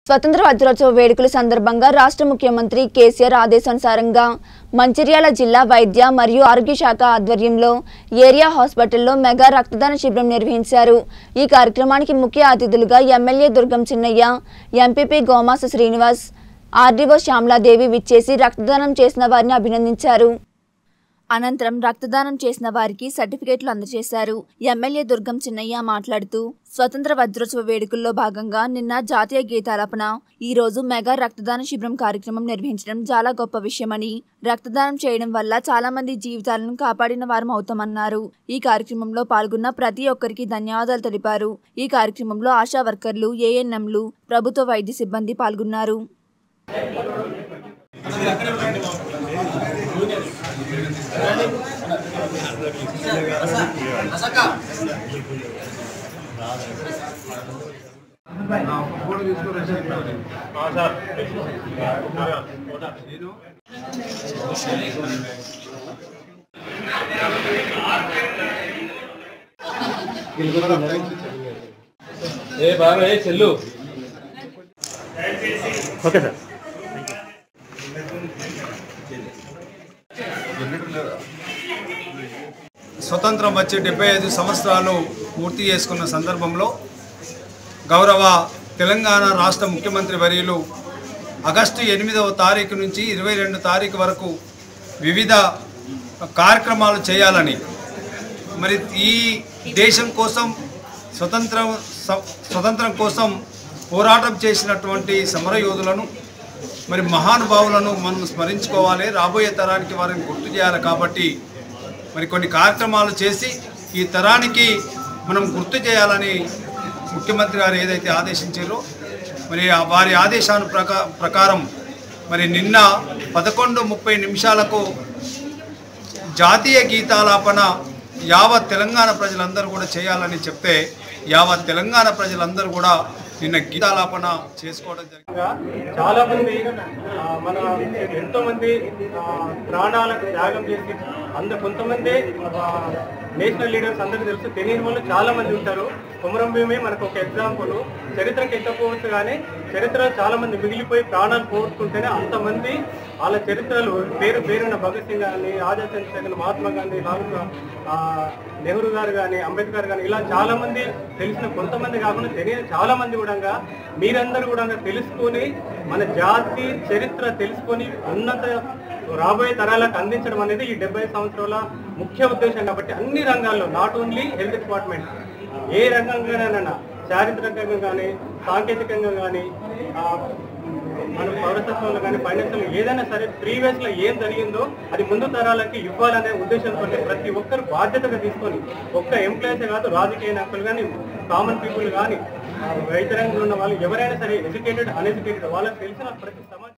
స్వతంత్ర వజ్రోత్సవ వేడుకల సందర్భంగా రాష్ట్ర ముఖ్యమంత్రి కేసీఆర్ ఆదేశానుసారంగా మంచిర్యాల జిల్లా వైద్య మరియు ఆరోగ్య శాఖ ఆధ్వర్యంలో ఏరియా హాస్పిటల్లో మెగా రక్తదాన శిబిరం నిర్వహించారు ఈ కార్యక్రమానికి ముఖ్య అతిథులుగా MLA Durgam Chinnaiah MPP Gomasa Srinivas RDO Shyamala Devi విచ్చేసి రక్తదానం చేసిన వారిని అభినందించారు అనంతరం రక్తదానం చేసిన వారికి సర్టిఫికేట్లు అందజేశారు ఎమ్మెల్యే దుర్గం చిన్నయ్య మాట్లాడుతూ స్వతంత్ర వజ్రోత్సవ వేడుకల్లో భాగంగా నిన్న జాతీయ గీతాలాపన ఈ రోజు మెగా రక్తదాన శిబిరం కార్యక్రమం నిర్వహించడం చాలా గొప్ప విషయమని రక్తదానం చేయడం వల్ల చాలా మంది జీవితాలను కాపాడిన వారం అవుతామన్నారు ఈ కార్యక్రమంలో పాల్గొన్న ప్రతి ఒక్కరికి ధన్యవాదాలు తెలిపారు ఈ కార్యక్రమంలో ఆశా వర్కర్లు ఏఎన్ఎంలు ప్రభుత్వ వైద్య సిబ్బంది పాల్గొన్నారు ఏ బాగా ఏ చెల్లు ఓకే సార్ స్వతంత్రం వచ్చి డెబ్బై ఐదు సంవత్సరాలు పూర్తి చేసుకున్న సందర్భంలో గౌరవ తెలంగాణ రాష్ట్ర ముఖ్యమంత్రి వర్యులు ఆగస్టు ఎనిమిదవ తారీఖు నుంచి ఇరవై రెండు తారీఖు వరకు వివిధ కార్యక్రమాలు చేయాలని మరి ఈ దేశం కోసం స్వతంత్రం స- స్వతంత్రం కోసం పోరాటం చేసినటువంటి సమరయోధులను మరి మహానుభావులను మనం స్మరించుకోవాలి రాబోయే తరానికి వారిని గుర్తు చేయాలి కాబట్టి మరి కొన్ని కార్యక్రమాలు చేసి ఈ తరానికి మనం గుర్తు చేయాలని ముఖ్యమంత్రి గారు ఏదైతే ఆదేశించారో మరి ఆ వారి ఆదేశాను ప్రకా ప్రకారం మరి నిన్న పదకొండు ముప్పై నిమిషాలకు జాతీయ గీతాలాపన యావత్ తెలంగాణ ప్రజలందరూ కూడా చేయాలని చెప్తే యావత్ తెలంగాణ ప్రజలందరూ కూడా నిన్న గీతాలాపన చేసుకోవడం జరిగింది ఇంకా చాలా మంది ఆ, మన ఎంతో మంది ఆ, ప్రాణాలకు త్యాగం చేసి అంద కొంతమంది ఆ, నేషనల్ లీడర్స్ అందరికీ తెలుసు తెలియని వాళ్ళు చాలా మంది ఉంటారు కుమరం భీమే మనకు ఒక ఎగ్జాంపుల్ చరిత్రకి ఎక్కకపోవచ్చు కానీ చరిత్ర చాలా మంది మిగిలిపోయి ప్రాణాలు పోగొట్టుకుంటేనే అంతమంది వాళ్ళ చరిత్రలు పేరు పేరున్న భగత్ సింగ్ కానీ ఆజాద్ చంద్రశేఖర్ మహాత్మా గాంధీ లాల్ ఆ, నెహ్రూ గారు కానీ అంబేద్కర్ కానీ ఇలా చాలా మంది తెలిసిన కొంతమంది కాకుండా తెలియని చాలా మంది కూడా మీరందరూ కూడా తెలుసుకొని మన జాతి చరిత్ర తెలుసుకొని ఉన్నత రాబోయే తరాలకు అందించడం అనేది ఈ డెబ్బై సంవత్సరాల ముఖ్య ఉద్దేశం కాబట్టి అన్ని రంగాల్లో నాట్ ఓన్లీ హెల్త్ డిపార్ట్మెంట్ ఏ రంగంగానైనా చారిత్రకంగా కానీ సాంకేతికంగా కానీ మన పౌరసత్వంలో కానీ ఫైనాన్షియల్ ఏదైనా సరే ప్రీవియస్ లో ఏం జరిగిందో అది ముందు తరాలకి ఇవ్వాలనే ఉద్దేశంతో ప్రతి ఒక్కరు బాధ్యతగా తీసుకొని ఒక్క ఎంప్లాయీస్ కాదు రాజకీయ నాయకులు కానీ కామన్ పీపుల్ కానీ రైతు రంగంలో ఉన్న వాళ్ళు ఎవరైనా సరే ఎడ్యుకేటెడ్ అన్ఎడ్యుకేటెడ్ వాళ్ళకి తెలిసిన ప్రతి సమాచారం